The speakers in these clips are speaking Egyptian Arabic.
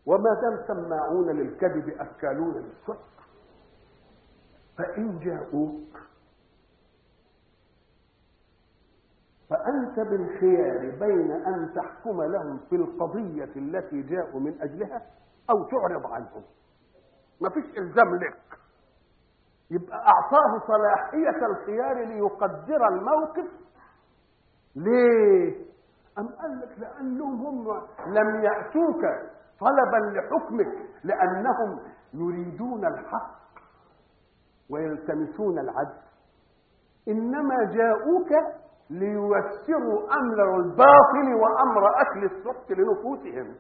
وما دام سماعون للكذب اكالون للسحت فان جاءوك فانت بالخيار بين ان تحكم لهم في القضيه التي جاءوا من اجلها او تعرض عنهم ما فيش الزام لك يبقى اعطاه صلاحيه الخيار ليقدر الموقف ليه ام قال لك لانهم هم لم ياتوك طلبا لحكمك لانهم يريدون الحق ويلتمسون العدل انما جاءوك لييسروا امر الباطل وامر اكل السحت لنفوسهم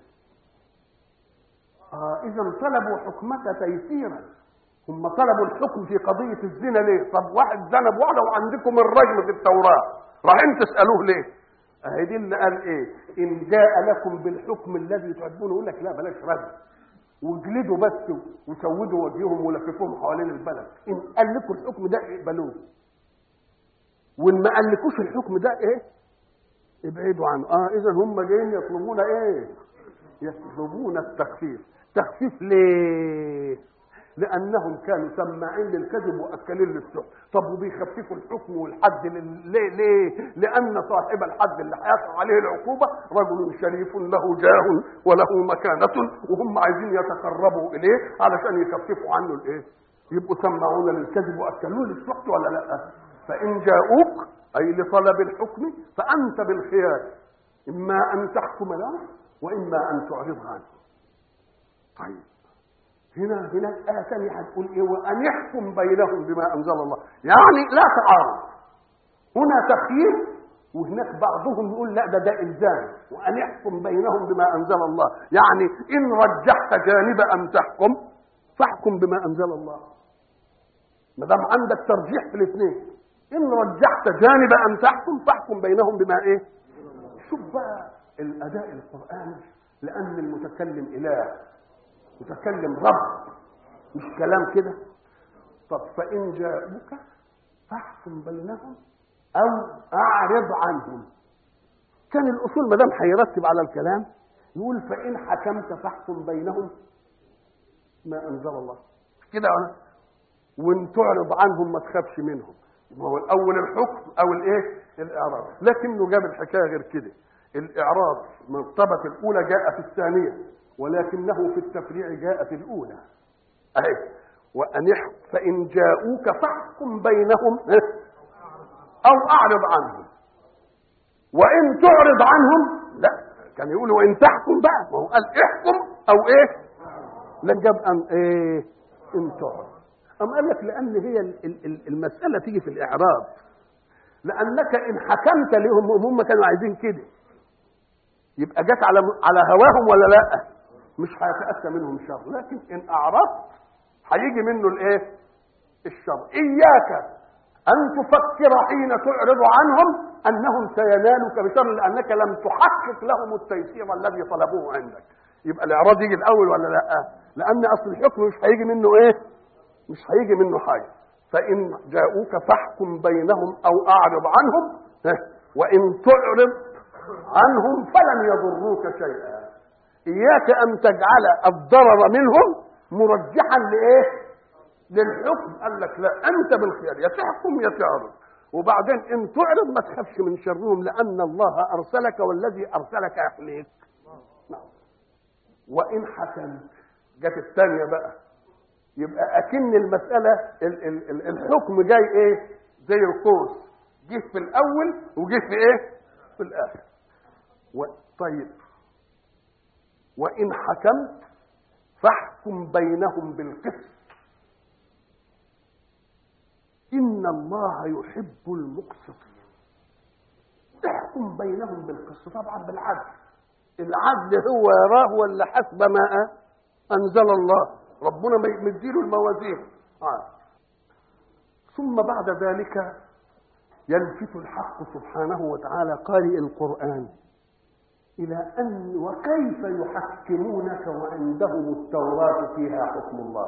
آه اذا طلبوا حكمك تيسيرا هم طلبوا الحكم في قضيه الزنا ليه طب واحد زنى بواحده وعندكم الرجم في التوراه رايحين تسالوه ليه اهي دي اللي قال ايه ان جاء لكم بالحكم الذي تحبونه يقول لك لا بلاش رجم واجلدوا بس وسودوا وجههم ولففوهم حوالين البلد ان قال لكم الحكم ده اقبلوه وان ما قالكوش الحكم ده ايه ابعدوا عنه اه اذا هم جايين يطلبون ايه يطلبون التخفيف تخفيف ليه لانهم كانوا سماعين للكذب واكلين للسحت طب وبيخففوا الحكم والحد لل- ليه ليه لان صاحب الحد اللي هيقع عليه العقوبه رجل شريف له جاه وله مكانه وهم عايزين يتقربوا اليه علشان يخففوا عنه الايه يبقوا سماعون للكذب واكلون للسحت ولا لا فان جاءوك اي لطلب الحكم فانت بالخيار اما ان تحكم له واما ان تعرض عنه طيب هنا هنا آية ثانية هتقول إيه وأن يحكم بينهم بما أنزل الله يعني لا تعارض هنا تخيير وهناك بعضهم يقول لا ده ده إلزام وأن يحكم بينهم بما أنزل الله يعني إن رجحت جانب أن تحكم فاحكم بما أنزل الله ما دام عندك ترجيح في الاثنين إن رجحت جانب أن تحكم فاحكم بينهم بما إيه شوف بقى الأداء القرآني لأن المتكلم إله متكلم رب مش كلام كده طب فإن جاءوك فاحكم بينهم أو أعرض عنهم كان الأصول ما دام هيرتب على الكلام يقول فإن حكمت فاحكم بينهم ما أنزل الله كده ولا وإن تعرض عنهم ما تخافش منهم ما هو الأول الحكم أو الإيه الإعراض لكنه جاب الحكاية غير كده الإعراض مرتبة الأولى جاء في الثانية ولكنه في التفريع جاء في الأولى أهي وأن يحكم فإن جاءوك فاحكم بينهم أو أعرض عنهم وإن تعرض عنهم لا كان يقول وإن تحكم بقى ما هو قال احكم أو إيه لا جاب أن إيه إن تعرض أم قال لك لأن هي ال- ال- ال- المسألة تيجي في الإعراض لأنك إن حكمت لهم هم كانوا عايزين كده يبقى جت على على هواهم ولا لا مش هيتاتى منهم شر لكن ان اعرضت هيجي منه الايه الشر اياك ان تفكر حين تعرض عنهم انهم سينالك بشر لانك لم تحقق لهم التيسير الذي طلبوه عندك يبقى الاعراض يجي الاول ولا لا لان اصل الحكم مش هيجي منه ايه مش هيجي منه حاجه فان جاءوك فاحكم بينهم او اعرض عنهم ها، وان تعرض عنهم فلن يضروك شيئا اياك ان تجعل الضرر منهم مرجحا لايه للحكم قال لك لا انت بالخيار يا تحكم يا تعرض وبعدين ان تعرض ما تخافش من شرهم لان الله ارسلك والذي ارسلك يحميك نعم. وان حكمت جت الثانيه بقى يبقى اكن المساله ال- ال- ال- الحكم جاي ايه زي القوس جه في الاول وجه في ايه في الاخر و... طيب وان حكمت فاحكم بينهم بالقسط ان الله يحب المقسطين احكم بينهم بالقسط طبعا بالعدل العدل هو يراه ولا حسب ما انزل الله ربنا ما مديله الموازين آه. ثم بعد ذلك يلفت الحق سبحانه وتعالى قارئ القرآن إلى أن وكيف يحكمونك وعندهم التوراة فيها حكم الله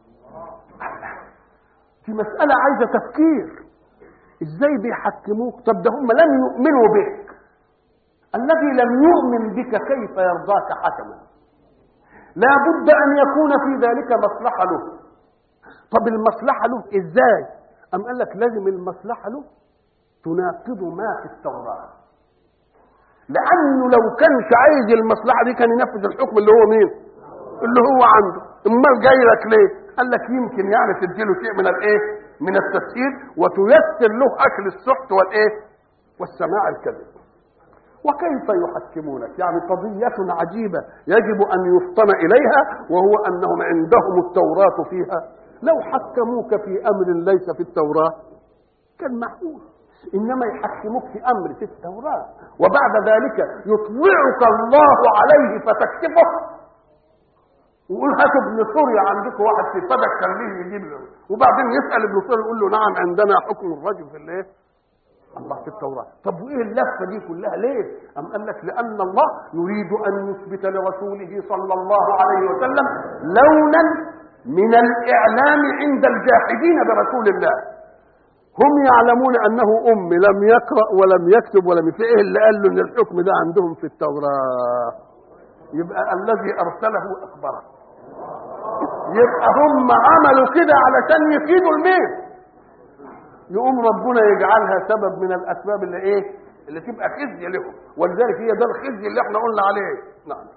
دي مسألة عايزة تفكير ازاي بيحكموك طب ده هم لم يؤمنوا بك الذي لم يؤمن بك كيف يرضاك حكما لا بد أن يكون في ذلك مصلحة له طب المصلحة له إزاي أم قال لك لازم المصلحة له تناقض ما في التوراة لأنه لو كانش عايز المصلحة دي كان ينفذ الحكم اللي هو مين اللي هو عنده امال جاي لك ليه قال لك يمكن يعني تديله شيء من الايه من التسهيل وتيسر له اكل السحت والايه والسماع الكذب وكيف يحكمونك يعني قضية عجيبة يجب أن يفطن إليها وهو أنهم عندهم التوراة فيها لو حكموك في أمر ليس في التوراة كان معقول إنما يحكموك في أمر في التوراة وبعد ذلك يطلعك الله عليه فتكتبه ويقول هاتوا ابن سوريا عندكم واحد في فدك خليه يجيب له وبعدين يسأل ابن سوريا يقول له نعم عندنا حكم الرجل في الايه؟ الله في التوراة طب وإيه اللفة دي كلها ليه أم قال لك لأن الله يريد أن يثبت لرسوله صلى الله عليه وسلم لونا من الإعلام عند الجاحدين برسول الله هم يعلمون أنه أم لم يقرأ ولم يكتب ولم يفعل إيه اللي قال له أن الحكم ده عندهم في التوراة يبقى الذي أرسله أخبره يبقى هم عملوا كده علشان يفيدوا المين يقوم ربنا يجعلها سبب من الاسباب اللي ايه اللي تبقى خزي لهم ولذلك هي ده الخزي اللي احنا قلنا عليه نعم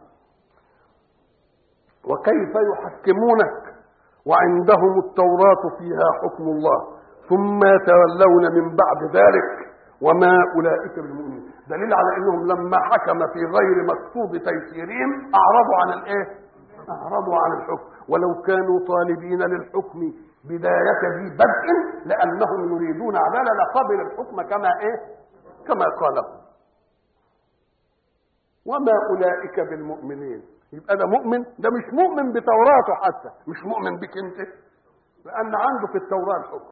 وكيف يحكمونك وعندهم التوراة فيها حكم الله ثم يتولون من بعد ذلك وما أولئك بالمؤمنين دليل على أنهم لما حكم في غير مقصود تيسيرهم أعرضوا عن الإيه؟ أعرضوا عن الحكم ولو كانوا طالبين للحكم بداية ذي بدء لأنهم يريدون عدالة لقبل الحكم كما إيه؟ كما قاله وما أولئك بالمؤمنين يبقى ده مؤمن ده مش مؤمن بتوراته حتى مش مؤمن بك انت لأن عنده في التوراة الحكم